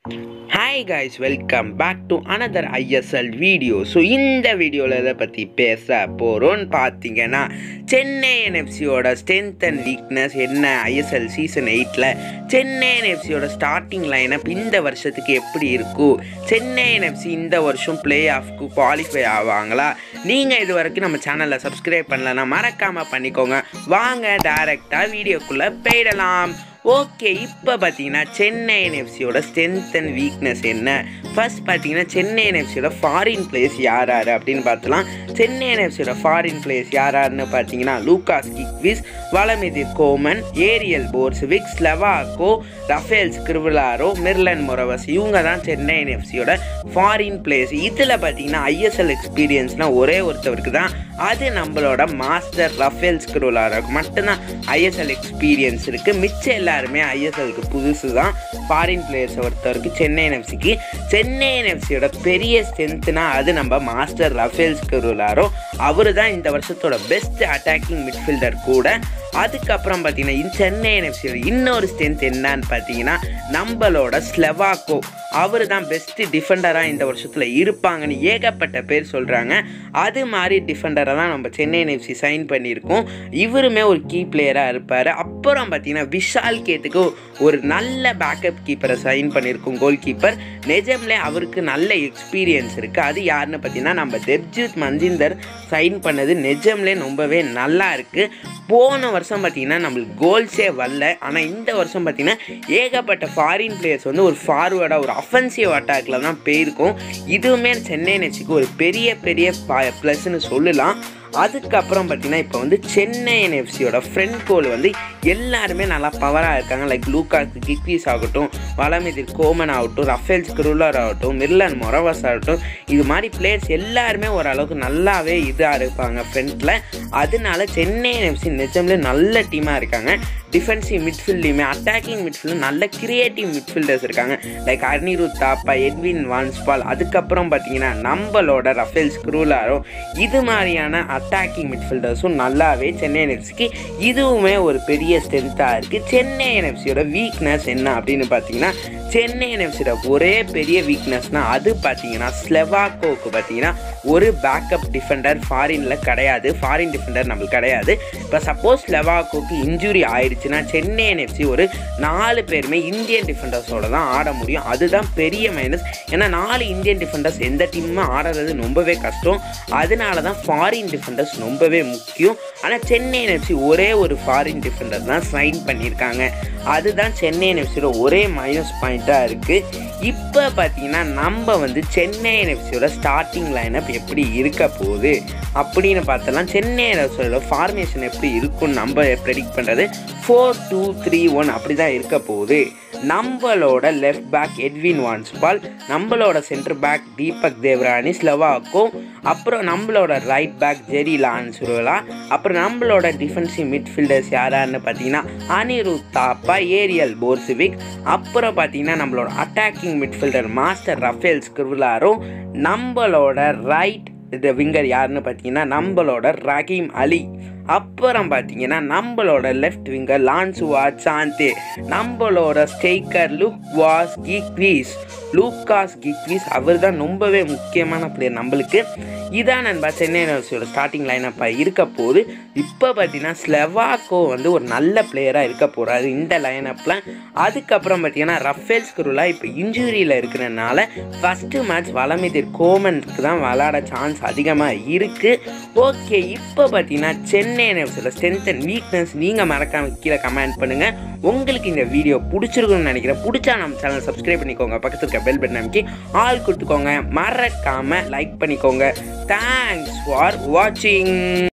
hi guys welcome back to another ISL video so இந்த வீடியோவில் எதை பற்றி பேச போகிறோன்னு பார்த்தீங்கன்னா சென்னை என்எஃப்சியோட ஸ்ட்ரென்த் அண்ட் வீக்னஸ் என்ன ஐஎஸ்எல் சீசன் எயிட்டில் சென்னை என்எஃப்சியோட ஸ்டார்டிங் லைனப் இந்த வருஷத்துக்கு எப்படி இருக்கும் சென்னை என்எஃப்சி இந்த வருஷம் பிளே ஆஃப்க்கு குவாலிஃபை ஆவாங்களா நீங்கள் இது வரைக்கும் நம்ம சேனலை சப்ஸ்கிரைப் பண்ணலன்னா மறக்காமல் பண்ணிக்கோங்க வாங்க டேரெக்டாக வீடியோக்குள்ளே போயிடலாம் ஓகே இப்போ பார்த்தீங்கன்னா சென்னை என்எஃப்சியோட ஸ்ட்ரென்த் அண்ட் வீக்னஸ் என்ன ஃபர்ஸ்ட் பார்த்தீங்கன்னா சென்னை என்எஃப்சியோட ஃபாரின் பிளேயர்ஸ் யார் யார் அப்படின்னு பார்த்தலாம் சென்னை என்எஃப்சியோட ஃபாரின் பிளேயர்ஸ் யார் யாருன்னு பார்த்தீங்கன்னா லூகாஸ் கிக்விஸ் வளமிதிர் கோமன் ஏரியல் போர்ஸ்விக் ஸ்லெவாக்கோ ரஃபேல்ஸ் கிருவிலாரோ மிர்லன் மொரவஸ் இவங்க தான் சென்னை என்எஃப்சியோட ஃபாரின் பிளேயர்ஸ் இதில் பார்த்தீங்கன்னா ஐஎஸ்எல் எக்ஸ்பீரியன்ஸ்னால் ஒரே ஒருத்தவருக்கு தான் அது நம்மளோட மாஸ்டர் ரஃபேல்ஸ் கிருவிலாரோக்கு மட்டும்தான் ஐஎஸ்எல் எக்ஸ்பீரியன்ஸ் இருக்குது மிச்சம் எல்லாருமே ஐஎஸ்எல்க்கு புதுசு தான் ஃபாரின் பிளேயர்ஸை பொறுத்தவரைக்கு சென்னை என்எஃப்சிக்கு சென்னை என்எஃப்சியோட பெரிய ஸ்ட்ரென்த்னா அது நம்ம மாஸ்டர் ரஃபேல்ஸ் கருலாரோ அவர் தான் இந்த வருஷத்தோட பெஸ்ட் அட்டாக்கிங் மிட்ஃபீல்டர் கூட அதுக்கப்புறம் பார்த்தீங்கன்னா இந்த சென்னை என்எஃப்சியோட இன்னொரு ஸ்ட்ரென்த் என்னன்னு பார்த்தீங்கன்னா நம்மளோட ஸ்லெவாக்கோ அவர் தான் பெஸ்ட்டு டிஃபெண்டராக இந்த வருஷத்தில் இருப்பாங்கன்னு ஏகப்பட்ட பேர் சொல்கிறாங்க அது மாதிரி டிஃபெண்டரை தான் நம்ம சென்னை என்எஃப்சி சைன் பண்ணியிருக்கோம் இவருமே ஒரு கீ பிளேயராக இருப்பார் அப்புறம் பார்த்தீங்கன்னா விஷால் கேத்துக்கு ஒரு நல்ல பேக்கப் கீப்பரை சைன் பண்ணியிருக்கோம் கோல் கீப்பர் நிஜம்லே அவருக்கு நல்ல எக்ஸ்பீரியன்ஸ் இருக்குது அது யாருன்னு பார்த்தீங்கன்னா நம்ம தெப்ஜித் மஞ்சிந்தர் சைன் பண்ணது நிஜம்லே ரொம்பவே நல்லா இருக்குது போன வருஷம் பார்த்தீங்கன்னா நம்மளுக்கு கோல்ஸே வரல ஆனால் இந்த வருஷம் பார்த்தீங்கன்னா ஏகப்பட்ட ஃபாரின் பிளேயர்ஸ் வந்து ஒரு ஃபார்வேர்டாக ஒரு அஃபென்சிவ் அட்டாக்ல தான் போயிருக்கும் இதுவுமே சென்னை நெச்சிக்கு ஒரு பெரிய பெரிய ப்ளஸ்ன்னு சொல்லலாம் அதுக்கப்புறம் பார்த்தீங்கன்னா இப்போ வந்து சென்னை என்எஃப்சியோட ஃப்ரெண்ட் கோல் வந்து எல்லாருமே நல்லா பவராக இருக்காங்க லைக் லூகாக்கு கிக்வீஸ் ஆகட்டும் வளமிதிர் கோமன் ஆகட்டும் ரஃபேல்ஸ் குருலர் ஆகட்டும் மிர்லன் மொரவஸ் ஆகட்டும் இது மாதிரி பிளேயர்ஸ் எல்லாருமே ஓரளவுக்கு நல்லாவே இதாக இருப்பாங்க ஃப்ரண்ட்டில் அதனால சென்னை என்எஃப்சி நிஜம்ல நல்ல டீமாக இருக்காங்க டிஃபென்சிவ் மிட்ஃபீல்ட்லையுமே அட்டாக்கிங் மிட்ஃபீல்டு நல்ல கிரியேட்டிவ் மிட்ஃபீல்டர்ஸ் இருக்காங்க லைக் அர்னிருத் தாப்பா எட்வின் வான்ஸ்பால் அதுக்கப்புறம் பார்த்தீங்கன்னா நம்மளோட ரஃபேல் ஸ்க்ரூலாரோ இது மாதிரியான அட்டாக்கிங் மிட்ஃபீல்டர்ஸும் நல்லாவே சென்னை என்எஃப்சிக்கு இதுவுமே ஒரு பெரிய ஸ்ட்ரென்த்தாக இருக்குது சென்னை என்எஃப்சியோட வீக்னஸ் என்ன அப்படின்னு பார்த்தீங்கன்னா சென்னை என்எஃப்சியோட ஒரே பெரிய வீக்னஸ்னால் அது பார்த்தீங்கன்னா ஸ்லெவாக்கோவுக்கு பார்த்தீங்கன்னா ஒரு பேக்கப் டிஃபெண்டர் ஃபாரினில் கிடையாது ஃபாரின் டிஃபெண்டர் நம்மளுக்கு கிடையாது இப்போ சப்போஸ் ஸ்லெவாக்கோவுக்கு இன்ஜுரி ஆயிடுச்சுன்னா சென்னை என்எஃப்சி ஒரு நாலு பேருமே இந்தியன் டிஃபெண்டர்ஸோட தான் ஆட முடியும் அதுதான் பெரிய மைனஸ் ஏன்னா நாலு இந்தியன் டிஃபெண்டர்ஸ் எந்த டீமுமே ஆடுறது ரொம்பவே கஷ்டம் அதனால தான் ஃபாரின் டிஃபெண்டர்ஸ் ரொம்பவே முக்கியம் ஆனால் சென்னை என்எஃப்சி ஒரே ஒரு ஃபாரின் டிஃபெண்டர் தான் சைன் பண்ணியிருக்காங்க அதுதான் சென்னை என்எஃப்சியோட ஒரே மைனஸ் பாயிண்ட்டாக இருக்குது இப்போ பார்த்தீங்கன்னா நம்ம வந்து சென்னை என்எஃப்சியோட ஸ்டார்டிங் லைனப் எப்படி இருக்க போகுது அப்படின்னு பார்த்தலாம் சென்னை என்எஃப்சியோட ஃபார்மேஷன் எப்படி இருக்கும்னு நம்ம ப்ரெடிக்ட் பண்ணுறது ஃபோர் டூ த்ரீ ஒன் அப்படி தான் இருக்க போகுது நம்மளோட லெஃப்ட் பேக் எட்வின் வான்ஸ்பால் நம்மளோட centre back Deepak Devrani Slavko அப்புறம் நம்மளோட ரைட் பேக் ஜெரி லான்சுருலா அப்புறம் நம்மளோட டிஃபென்சிவ் மிட்ஃபீல்டர்ஸ் யாரான்னு பார்த்தீங்கன்னா அனிருத் தாப்பா ஏரியல் போர்சிவிக் அப்புறம் பார்த்தீங்கன்னா நம்மளோட attacking midfielder master Rafael Crivellaro நம்மளோட ரைட் இந்த விங்கர் யாருன்னு பார்த்தீங்கன்னா நம்மளோட ரஹீம் அலி அப்புறம் பார்த்தீங்கன்னா நம்மளோட லெஃப்ட் விங்கர் லான்சுவா சாந்தே நம்மளோட striker Lukasz Gikiewicz Lukasz Gikiewicz அவர் தான் ரொம்பவே முக்கியமான பிளேயர் நம்மளுக்கு இதான் நண்பா சென்னை யூனிவர்சிட்டியோட ஸ்டார்டிங் லைனப்பாக இருக்க போது இப்போ பார்த்தீங்கன்னா ஸ்லெவாக்கோ வந்து ஒரு நல்ல பிளேயராக இருக்க போகிறாரு இந்த லைனப்பில் அதுக்கப்புறம் பார்த்தீங்கன்னா ரஃபேல் ஸ்குருலா இப்போ இன்ஜுரியில் இருக்கிறனால ஃபஸ்ட்டு மேட்ச் வளமிதிர் கோமனுக்கு தான் விளாட சான்ஸ் அதிகமாக இருக்குது ஓகே இப்போ பார்த்தீங்கன்னா சென்னை என்எஃப்சியில் ஸ்ட்ரென்த் அண்ட் வீக்னஸ் நீங்கள் மறக்காமல் கீழே கமெண்ட் பண்ணுங்கள் உங்களுக்கு இந்த வீடியோ பிடிச்சிருக்குன்னு நினைக்கிறேன் பிடிச்சா நம்ம சேனல் சப்ஸ்கிரைப் பண்ணிக்கோங்க பக்கத்தில் இருக்க பெல் பட்டன் அமைக்கி ஆள் கொடுத்துக்கோங்க மறக்காமல் லைக் பண்ணிக்கோங்க தேங்க்ஸ் ஃபார் வாட்சிங்